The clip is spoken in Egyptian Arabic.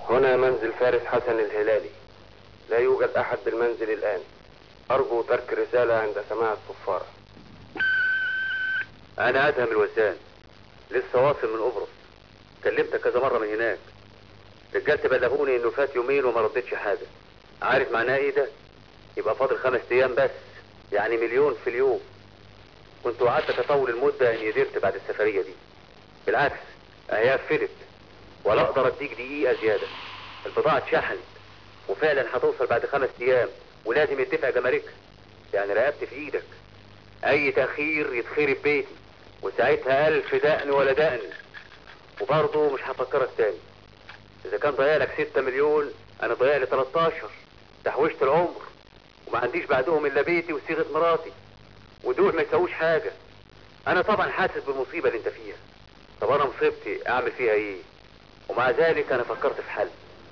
هنا منزل فارس حسن الهلالي لا يوجد أحد بالمنزل الآن أرجو ترك رسالة عند سماع الصفارة انا ادهم الوسان لسه واصل من قبرص كلمتك كذا مره من هناك رجالتي بلغوني انه فات يومين وما ردتش حاجه عارف معناه ايه ده يبقى فاضل خمس ايام بس يعني مليون في اليوم كنت وعدتك اطول المده اني قدرت بعد السفريه دي بالعكس اهي قفلت ولا اقدر اديك دقيقه زياده البضاعه اتشحنت وفعلا هتوصل بعد خمس ايام ولازم يدفع جماركها يعني رقبتي في ايدك اي تاخير يتخرب بيتي وساعتها الف دقن ولا دقن وبرضه مش هفكرك تاني اذا كان ضيع لك 6 مليون انا ضيع لي 13 تحويشة العمر وما عنديش بعدهم الا بيتي وصيغه مراتي ودول ما يسووش حاجه انا طبعا حاسس بالمصيبه اللي انت فيها طب انا مصيبتي اعمل فيها ايه ومع ذلك انا فكرت في حل